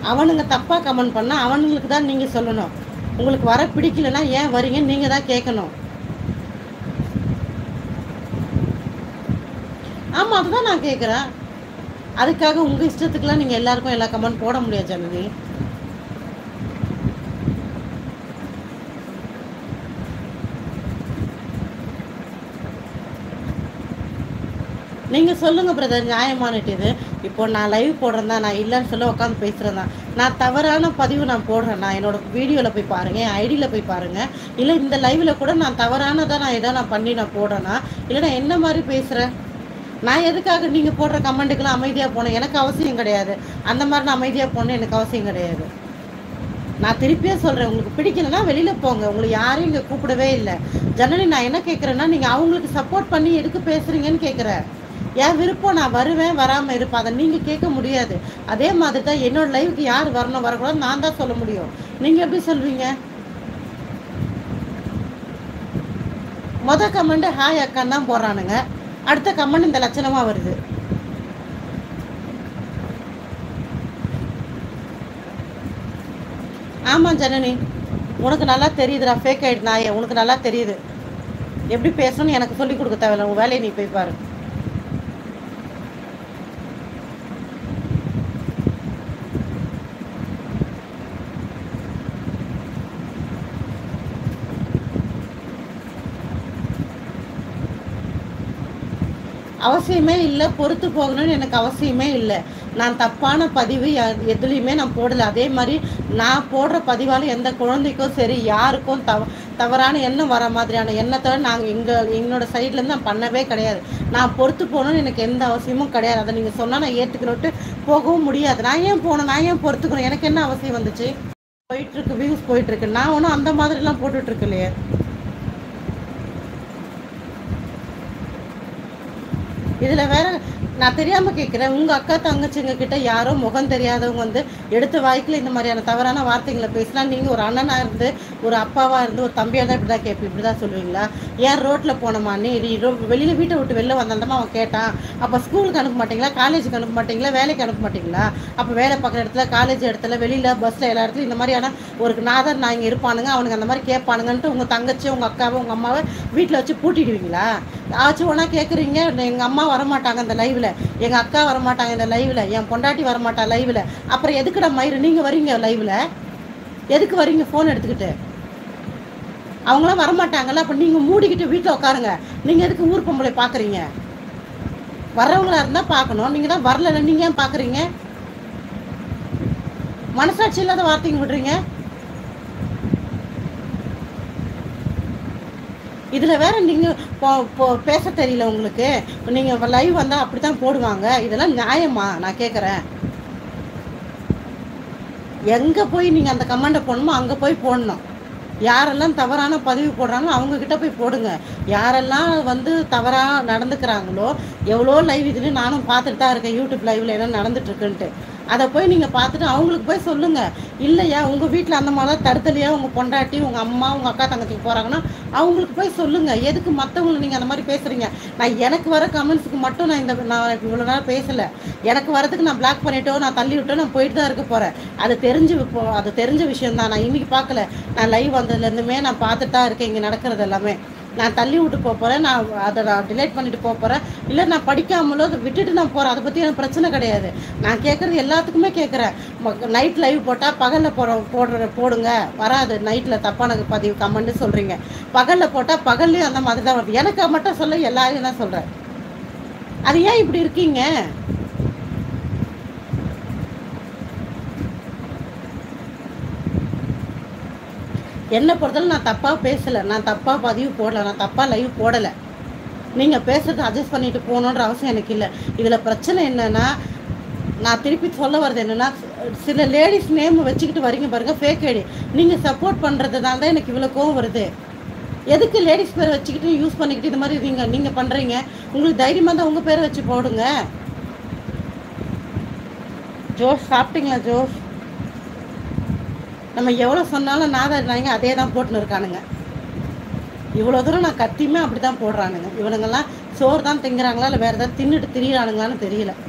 அவனுங்க தப்பாக கமெண்ட் பண்ணால் அவனுங்களுக்கு தான் நீங்கள் சொல்லணும் உங்களுக்கு வர பிடிக்கலன்னா ஏன் வரீங்கன்னு நீங்கள் தான் கேட்கணும் ஆமாம் அதுதான் நான் கேட்குறேன் அதுக்காக உங்கள் இஷ்டத்துக்குலாம் நீங்கள் எல்லாருக்கும் எல்லா கமெண்ட் போட முடியாது ஜனனி நீங்கள் சொல்லுங்கள் பிரதர் நியாயமானட்டு இது இப்போ நான் லைவ் போடுறேன் தான் நான் இல்லைன்னு சொல்ல உட்காந்து பேசுகிறேன் தான் நான் தவறான பதிவு நான் போடுறேன் நான் என்னோட வீடியோவில் போய் பாருங்கள் என் ஐடியில் போய் பாருங்கள் இல்லை இந்த லைவில் கூட நான் தவறானதாக நான் ஏதோ நான் பண்ணி நான் போடுறேன்னா இல்லை நான் என்ன மாதிரி பேசுகிறேன் நான் எதுக்காக நீங்கள் போடுற கமெண்ட்டுக்கெல்லாம் அமைதியாக போனேன் எனக்கு அவசியம் கிடையாது அந்த மாதிரி நான் அமைதியாக போனேன் எனக்கு அவசியம் கிடையாது நான் திருப்பியே சொல்கிறேன் உங்களுக்கு பிடிக்கலன்னா வெளியில் போங்க உங்களை யாரையும் இங்கே கூப்பிடவே இல்லை ஜனனி நான் என்ன கேட்குறேன்னா நீங்கள் அவங்களுக்கு சப்போர்ட் பண்ணி எதுக்கு பேசுகிறீங்கன்னு கேட்குறேன் என் விருப்பம் நான் வருவேன் வராமல் இருப்பேன் அதை நீங்கள் கேட்க முடியாது அதே மாதிரி தான் என்னோட லைவுக்கு யார் வரணும் வரக்கூடாது நான் தான் சொல்ல முடியும் நீங்கள் எப்படி சொல்வீங்க மொதல் கமெண்ட் ஹாய் அக்கான்னு தான் போடுறானுங்க அடுத்த கமெண்ட் இந்த லட்சணமாக வருது ஆமாம் ஜனனி உனக்கு நல்லா தெரியுதுடா ஃபேக் ஆயிட்டு நாயே உனக்கு நல்லா தெரியுது எப்படி பேசணும்னு எனக்கு சொல்லி கொடுக்க தேவையில்ல உன் வேலையை நீ போய் பாரு அவசியமே இல்லை பொறுத்து போகணும்னு எனக்கு அவசியமே இல்லை நான் தப்பான பதிவு யா- எதுலேயுமே நான் போடலை அதே மாதிரி நான் போடுற பதிவால் எந்த குழந்தைக்கும் சரி யாருக்கும் தவ தவறான எண்ணம் வர மாதிரியான எண்ணத்தை நாங்கள் எங்கள் என்னோட சைட்லேருந்து நான் பண்ணவே கிடையாது நான் பொறுத்து போகணும்னு எனக்கு எந்த அவசியமும் கிடையாது அதை நீங்கள் சொன்னால் நான் ஏற்றுக்கணுட்டு போகவும் முடியாது நான் ஏன் போகணும் நான் ஏன் பொறுத்துக்கணும் எனக்கு என்ன அவசியம் வந்துச்சு போயிட்டுருக்கு வியூஸ் போயிட்டுருக்கு நான் ஒன்றும் அந்த மாதிரிலாம் போட்டுட்ருக்கு இல்லையே இதில் வேற நான் தெரியாமல் கேட்குறேன் உங்கள் அக்கா தங்கச்சிங்க கிட்ட யாரோ முகம் தெரியாதவங்க வந்து எடுத்த வாய்க்கில் இந்த மாதிரியான தவறான வார்த்தைகளை பேசினா நீங்கள் ஒரு அண்ணனாக இருந்து ஒரு அப்பாவாக இருந்து ஒரு தம்பியாக தான் இப்படி தான் கேட்பீங்க இப்படி தான் சொல்லுவீங்களா ஏன் ரோட்டில் போனோமா நீ வெளியில் வீட்டை விட்டு வெளில வந்தாலும் அவன் கேட்டான் அப்போ ஸ்கூலுக்கு அனுப்ப மாட்டீங்களா காலேஜுக்கு அனுப்ப மாட்டீங்களா வேலைக்கு அனுப்ப மாட்டீங்களா அப்போ வேலை பார்க்குற இடத்துல காலேஜ் இடத்துல வெளியில் பஸ்ஸில் எல்லா இடத்துலையும் இந்த மாதிரியான ஒரு நாதர் நான் இங்கே இருப்பானுங்க அவனுங்க அந்த மாதிரி கேட்பானுங்கன்ட்டு உங்கள் தங்கச்சி உங்கள் அக்காவை உங்கள் அம்மாவை வீட்டில் வச்சு பூட்டிடுவீங்களா ஆச்சு ஒன்றா கேட்குறீங்க எங்கள் அம்மா வரமாட்டாங்க இந்த லைவில் எங்கள் அக்கா வரமாட்டாங்க இந்த லைவில் என் பொண்டாட்டி வரமாட்டா லைவில் அப்புறம் எதுக்குடா மயிறு நீங்கள் வரீங்க லைவில் எதுக்கு வரீங்க ஃபோன் எடுத்துக்கிட்டு அவங்களாம் வரமாட்டாங்கல்ல அப்போ நீங்கள் மூடிக்கிட்டு வீட்டில் உட்காருங்க நீங்கள் எதுக்கு ஊர் பொம்பளை பார்க்குறீங்க வர்றவங்களா இருந்தால் பார்க்கணும் நீங்கள் தான் வரல நீங்கள் ஏன் பார்க்குறீங்க மனசாட்சி இல்லாத வார்த்தைங்க விடுறீங்க இதில் வேற நீங்கள் பேச தெரியல உங்களுக்கு நீங்கள் லைவ் வந்தால் அப்படி தான் போடுவாங்க இதெல்லாம் நியாயமா நான் கேட்குறேன் எங்கே போய் நீங்கள் அந்த கமெண்டை போடணுமோ அங்கே போய் போடணும் யாரெல்லாம் தவறான பதிவு போடுறாங்களோ அவங்க கிட்ட போய் போடுங்க யாரெல்லாம் வந்து தவறாக நடந்துக்கிறாங்களோ எவ்வளோ லைவ் இதுன்னு நானும் பார்த்துட்டு தான் இருக்கேன் யூடியூப் லைவ்ல என்ன நடந்துட்டு இருக்குன்ட்டு அதை போய் நீங்கள் பார்த்துட்டு அவங்களுக்கு போய் சொல்லுங்கள் இல்லையா உங்கள் வீட்டில் அந்த மாதிரி தடுத்தலையா உங்கள் பொண்டாட்டி உங்கள் அம்மா உங்கள் அக்கா தங்கச்சி போகிறாங்கன்னா அவங்களுக்கு போய் சொல்லுங்கள் எதுக்கு மற்றவங்களை நீங்கள் அந்த மாதிரி பேசுகிறீங்க நான் எனக்கு வர கமெண்ட்ஸுக்கு மட்டும் நான் இந்த நான் இவ்வளோ நேரம் பேசலை எனக்கு வரதுக்கு நான் பிளாக் பண்ணிட்டோ நான் தள்ளி விட்டோ நான் போயிட்டு தான் இருக்க போகிறேன் அது தெரிஞ்சு இப்போ அது தெரிஞ்ச விஷயம் தான் நான் இன்றைக்கி பார்க்கல நான் லைவ் வந்ததுலேருந்துமே நான் பார்த்துட்டு தான் இருக்கேன் இங்கே நடக்கிறது எல்லாமே நான் தள்ளி விட்டு போக போகிறேன் நான் அதை நான் டிலேட் பண்ணிட்டு போக போகிறேன் இல்லை நான் படிக்காமலோ அதை விட்டுட்டு நான் போகிறேன் அதை பற்றி எனக்கு பிரச்சனை கிடையாது நான் கேட்குறது எல்லாத்துக்குமே கேட்குறேன் நைட் லைவ் போட்டால் பகலில் போட போடுற போடுங்க வராது நைட்டில் தப்பான பதிவு கமெண்ட்டு சொல்கிறீங்க பகலில் போட்டால் பகல்லையும் அந்த மாதிரி தான் வருது எனக்கு மட்டும் சொல்ல எல்லாரையும் தான் சொல்கிறேன் அது ஏன் இப்படி இருக்கீங்க என்னை பொறுத்தவரை நான் தப்பாக பேசலை நான் தப்பாக பதிவு போடலை நான் தப்பாக லைவ் போடலை நீங்கள் பேசுறது அட்ஜஸ்ட் பண்ணிட்டு போகணுன்ற அவசியம் எனக்கு இல்லை இதில் பிரச்சனை என்னென்னா நான் திருப்பி சொல்ல வர்றது என்னென்னா சில லேடிஸ் நேம் வச்சுக்கிட்டு வரீங்க பாருங்க ஃபேக் ஐடி நீங்கள் சப்போர்ட் பண்ணுறதுனால தான் எனக்கு இவ்வளோ கோவம் வருது எதுக்கு லேடிஸ் பேரை வச்சுக்கிட்டு யூஸ் பண்ணிக்கிட்டு இது மாதிரி நீங்கள் நீங்கள் பண்ணுறீங்க உங்களுக்கு தைரியமாக தான் உங்கள் பேரை வச்சு போடுங்க ஜோஷ் சாப்பிட்டீங்களா ஜோஷ் நம்ம எவ்வளோ சொன்னாலும் நாதாடினாங்க அதே தான் போட்டுன்னு இருக்கானுங்க இவ்வளோ தூரம் நான் கத்தியுமே அப்படி தான் போடுறானுங்க இவனுங்கெல்லாம் சோறு தான் திங்குறாங்களா இல்லை வேறு ஏதாவது தின்னுட்டு திரியிறானுங்களான்னு தெரியல